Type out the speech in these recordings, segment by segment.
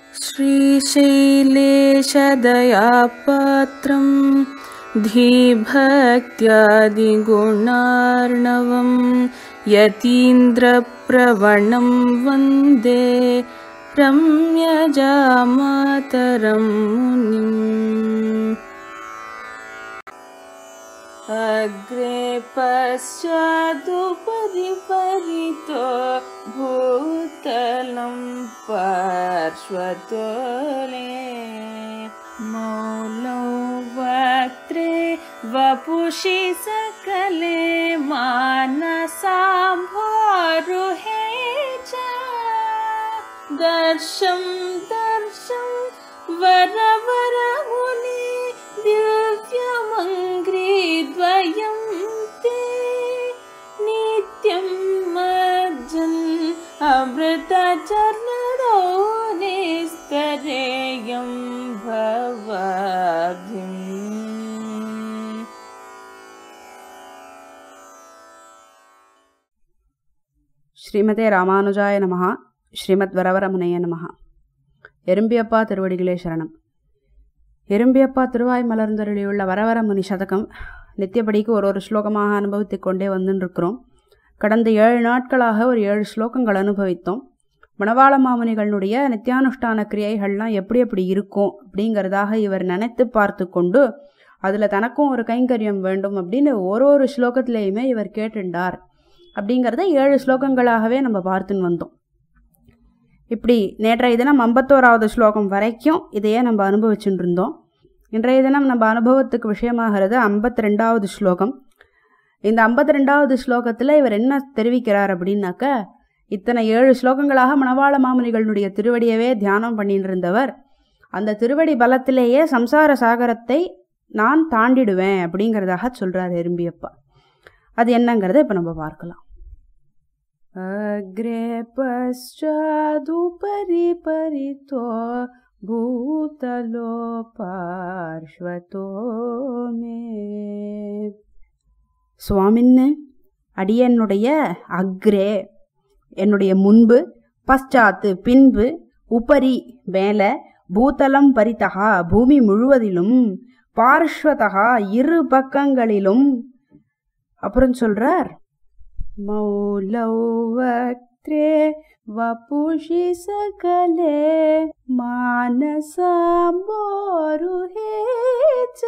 श्रीशैलेशदयापात्रं धीभक्त्यादिगुणार्णवं यतीन्द्रप्रवणं वन्दे रम्यजामातरं मुनिम् अग्रे पश्चादुपरि परितो भूतलं पार्श्वतोले मौलौ वक्त्रे वपुषि सकले मानसाम्भोरुहे च दर्शं दर्शं वरवरमुनि दिव्यमङ्घ्रिद्वयं ते नित्यं मज्जन् अमृतचरणो निस्तरेयं भवाब्धिम् ஸ்ரீமதே ராமானுஜாய நமஹா ஸ்ரீமத் வரவரமுனைய நமஹா எறும்பியப்பா திருவடிகளே சரணம் எறும்பியப்பா திருவாய் மலர்ந்தருளியுள்ள வரவர முனி சதகம் நித்தியபடிக்கு ஒரு ஒரு ஸ்லோகமாக அனுபவித்துக் கொண்டே வந்துன்னு இருக்கிறோம் கடந்த ஏழு நாட்களாக ஒரு ஏழு ஸ்லோகங்கள் அனுபவித்தோம் மணவாள மாமுனிகளுடைய நித்தியானுஷ்டான கிரியைகள்லாம் எப்படி எப்படி இருக்கும் அப்படிங்கிறதாக இவர் நினைத்து பார்த்து கொண்டு அதில் தனக்கும் ஒரு கைங்கரியம் வேண்டும் அப்படின்னு ஒரு ஒரு ஸ்லோகத்திலேயுமே இவர் கேட்டுண்டார் அப்படிங்கிறத ஏழு ஸ்லோகங்களாகவே நம்ம பார்த்துன்னு வந்தோம் இப்படி நேற்றைய தினம் ஐம்பத்தோராவது ஸ்லோகம் வரைக்கும் இதையே நம்ம அனுபவிச்சுட்டு இருந்தோம் இன்றைய தினம் நம்ம அனுபவத்துக்கு விஷயமாகிறது ஐம்பத்தி ரெண்டாவது ஸ்லோகம் இந்த ஐம்பத்தி ரெண்டாவது ஸ்லோகத்தில் இவர் என்ன தெரிவிக்கிறார் அப்படின்னாக்க இத்தனை ஏழு ஸ்லோகங்களாக மணவாள மாமுனிகளுடைய திருவடியவே தியானம் பண்ணிட்டு இருந்தவர் அந்த திருவடி பலத்திலேயே சம்சார சாகரத்தை நான் தாண்டிடுவேன் அப்படிங்கிறதாக சொல்கிறார் எறும்பியப்பா அது என்னங்கிறத இப்போ நம்ம பார்க்கலாம் अग्रे पश्चादुपरि परितो भूतलो पार्श्वतो मे சுவாமின்னு அடியனுடைய அக்ரே என்னுடைய முன்பு பశ్చాத்து பின்பு உபரி மேலே பூதலம் பரிதகா பூமி முழுவதிலும் பார்ஷ்வதகா இரு பக்கங்களிலும் அப்புறம் சொல்றார் मौलौ वक्त्रे वपुषि सकले मानसाम्बोरुहे च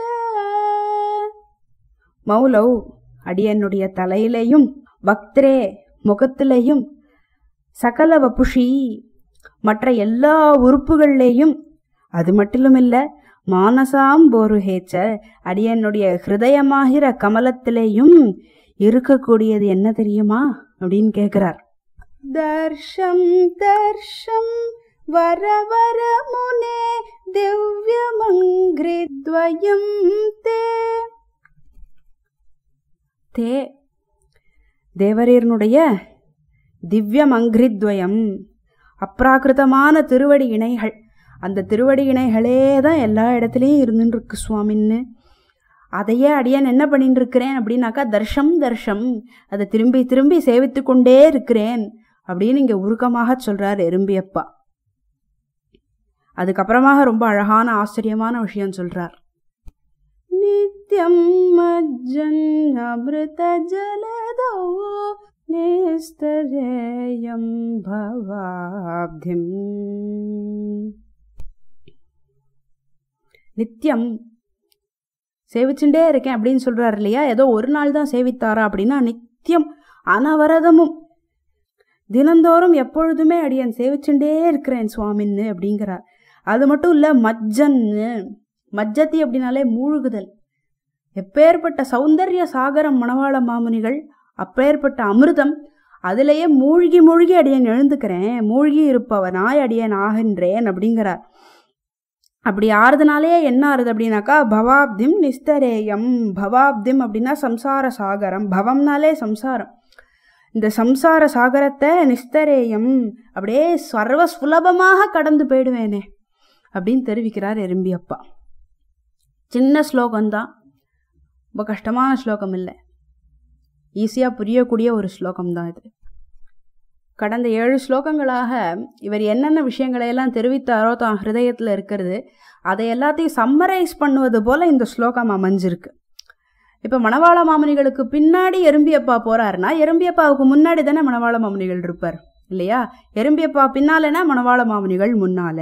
மௌலவ் அடியனுடைய தலையிலையும் பக்திரே முகத்திலையும் சகல வப்புஷி மற்ற எல்லா உறுப்புகள்லேயும் அது மட்டும் இல்லை மானசாம் போருஹேச்ச அடியனுடைய ஹிருதயமாகிற கமலத்திலேயும் இருக்கக்கூடியது என்ன தெரியுமா அப்படின்னு கேட்கிறார் தர்ஷம் தர்ஷம் வர வர முனே திவ்யமங்கிரித்வயம் தே தே தேவரீரனுடைய திவ்யமங்கிரித்வயம் அப்ராகிருதமான திருவடி இணைகள் அந்த திருவடி இணைகளே தான் எல்லா இடத்துலையும் இருந்துன்னு இருக்கு சுவாமின்னு அதையே அடியான் என்ன பண்ணிட்டு இருக்கிறேன் அப்படின்னாக்கா தர்ஷம் தர்ஷம் அதை திரும்பி திரும்பி சேவித்து கொண்டே இருக்கிறேன் அப்படின்னு இங்கே உருக்கமாக சொல்றார் எறும்பியப்பா அதுக்கப்புறமாக ரொம்ப அழகான ஆச்சரியமான விஷயம் சொல்றார் நித்யம் மஜ்ஜன் அமிர்த ஜலதோ நேஸ்தரேயம் பவாப்திம் நித்தியம் சேவிச்சுட்டே இருக்கேன் அப்படின்னு சொல்றாரு இல்லையா ஏதோ ஒரு நாள் தான் சேவித்தாரா அப்படின்னா நித்தியம் அனவரதமும் தினந்தோறும் எப்பொழுதுமே அடியன் சேவிச்சுட்டே இருக்கிறேன் சுவாமின்னு அப்படிங்கிறார் அது மட்டும் இல்லை மஜ்ஜன்னு மஜ்ஜத்தி அப்படின்னாலே மூழ்குதல் எப்பேற்பட்ட சௌந்தர்ய சாகரம் மணவாள மாமுனிகள் அப்பேற்பட்ட அமிர்தம் அதிலேயே மூழ்கி மூழ்கி அடியன் எழுந்துக்கிறேன் மூழ்கி இருப்பவனாய் அடியன் ஆகின்றேன் அப்படிங்கிறார் அப்படி ஆறுதுனாலே என்ன ஆறுது அப்படின்னாக்கா பவாப்திம் நிஸ்தரேயம் பவாப்திம் அப்படின்னா சம்சார சாகரம் பவம்னாலே சம்சாரம் இந்த சம்சார சாகரத்தை நிஸ்தரேயம் அப்படியே சர்வ சுலபமாக கடந்து போயிடுவேனே அப்படின்னு தெரிவிக்கிறார் எறும்பி அப்பா சின்ன ஸ்லோகம்தான் ரொம்ப கஷ்டமான ஸ்லோகம் இல்லை ஈஸியாக புரியக்கூடிய ஒரு ஸ்லோகம் தான் இது கடந்த ஏழு ஸ்லோகங்களாக இவர் என்னென்ன விஷயங்களை எல்லாம் தெரிவித்தாரோ தான் ஹிருதயத்தில் இருக்கிறது அதை எல்லாத்தையும் சம்மரைஸ் பண்ணுவது போல இந்த ஸ்லோகம் அமைஞ்சிருக்கு இப்போ மணவாள மாமுனிகளுக்கு பின்னாடி எறும்பியப்பா போறாருன்னா எறும்பியப்பாவுக்கு முன்னாடி தானே மணவாள மாமுனிகள் இருப்பார் இல்லையா எறும்பியப்பா பின்னாலனா மணவாள மாமுனிகள் முன்னால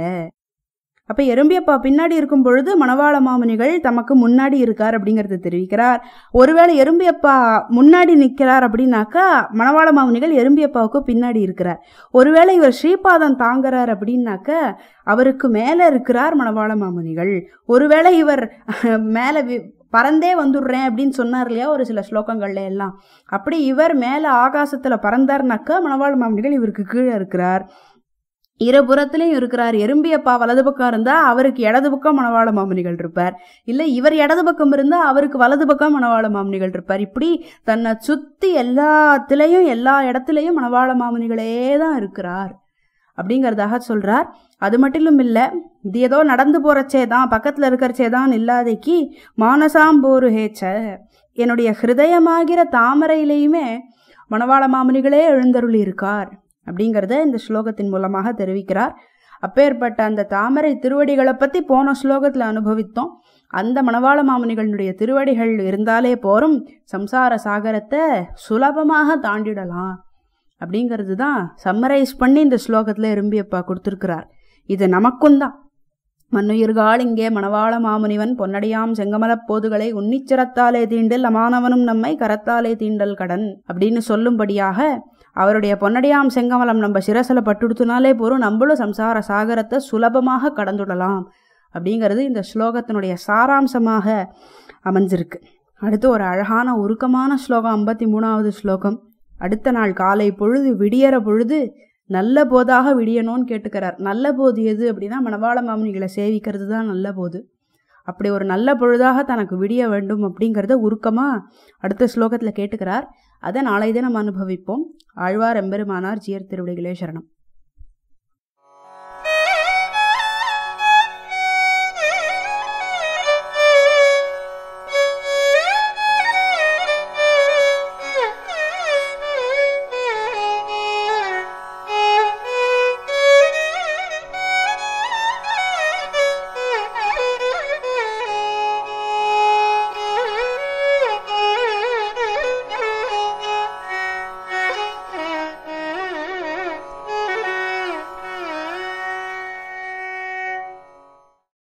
அப்போ எறும்பியப்பா பின்னாடி இருக்கும் பொழுது மணவாள மாமுனிகள் தமக்கு முன்னாடி இருக்கார் அப்படிங்கிறத தெரிவிக்கிறார் ஒருவேளை எறும்பியப்பா முன்னாடி நிற்கிறார் அப்படின்னாக்கா மணவாள மாமுனிகள் எறும்பியப்பாவுக்கு பின்னாடி இருக்கிறார் ஒருவேளை இவர் ஸ்ரீபாதம் தாங்குறார் அப்படின்னாக்க அவருக்கு மேலே இருக்கிறார் மணவாள மாமுனிகள் ஒருவேளை இவர் மேலே வி- பறந்தே வந்துடுறேன் அப்படின்னு சொன்னார் இல்லையா ஒரு சில ஸ்லோகங்கள்ல எல்லாம் அப்படி இவர் மேலே ஆகாசத்தில் பறந்தார்னாக்கா மணவாள மாமுனிகள் இவருக்கு கீழே இருக்கிறார் இருபுறத்துலையும் இருக்கிறார் எறும்பியப்பா வலது பக்கம் இருந்தால் அவருக்கு இடது பக்கம் மணவாள மாமுனிகள் இருப்பார் இல்லை இவர் இடது பக்கம் இருந்தால் அவருக்கு வலது பக்கம் மணவாள மாமுனிகள் இருப்பார் இப்படி தன்னை சுற்றி எல்லாத்துலேயும் எல்லா இடத்துலையும் மணவாள மாமுனிகளே தான் இருக்கிறார் அப்படிங்கிறதாக சொல்கிறார் அது மட்டும் இல்லை இது ஏதோ நடந்து போகிறச்சே தான் பக்கத்தில் இருக்கிறச்சே தான் இல்லாதைக்கு மானசாம்போரு ஹேச்ச என்னுடைய ஹிருதயமாகிற தாமரையிலையுமே மணவாள மாமுனிகளே எழுந்தருளி இருக்கார் அப்படிங்கிறத இந்த ஸ்லோகத்தின் மூலமாக தெரிவிக்கிறார் அப்பேற்பட்ட அந்த தாமரை திருவடிகளை பற்றி போன ஸ்லோகத்தில் அனுபவித்தோம் அந்த மணவாள மாமுனிகளுடைய திருவடிகள் இருந்தாலே போரும் சம்சார சாகரத்தை சுலபமாக தாண்டிடலாம் அப்படிங்கிறது தான் சம்மரைஸ் பண்ணி இந்த ஸ்லோகத்தில் எறும்பியப்பா கொடுத்துருக்கிறார் இது நமக்கும் தான் மண்ணுயிர்கால் இங்கே மணவாள மாமுனிவன் பொன்னடியாம் செங்கமலப் போதுகளை உன்னிச்சிரத்தாலே தீண்டில் அமானவனும் நம்மை கரத்தாலே தீண்டல் கடன் அப்படின்னு சொல்லும்படியாக அவருடைய பொன்னடியாம் செங்கமலம் நம்ம சிரசில் பட்டுடுத்துனாலே போதும் நம்மளும் சம்சார சாகரத்தை சுலபமாக கடந்துடலாம் அப்படிங்கிறது இந்த ஸ்லோகத்தினுடைய சாராம்சமாக அமைஞ்சிருக்கு அடுத்து ஒரு அழகான உருக்கமான ஸ்லோகம் ஐம்பத்தி மூணாவது ஸ்லோகம் அடுத்த நாள் காலை பொழுது விடியற பொழுது நல்ல போதாக விடியணும்னு கேட்டுக்கிறார் நல்ல போது எது அப்படின்னா மணவாள மாமுனிகளை சேவிக்கிறது தான் நல்ல போது அப்படி ஒரு நல்ல பொழுதாக தனக்கு விடிய வேண்டும் அப்படிங்கிறத உருக்கமாக அடுத்த ஸ்லோகத்தில் கேட்டுக்கிறார் அதை நாளை தினம் அனுபவிப்போம் ஆழ்வார் எம்பெருமானார் ஜியர் திருவிடைகளே சரணம்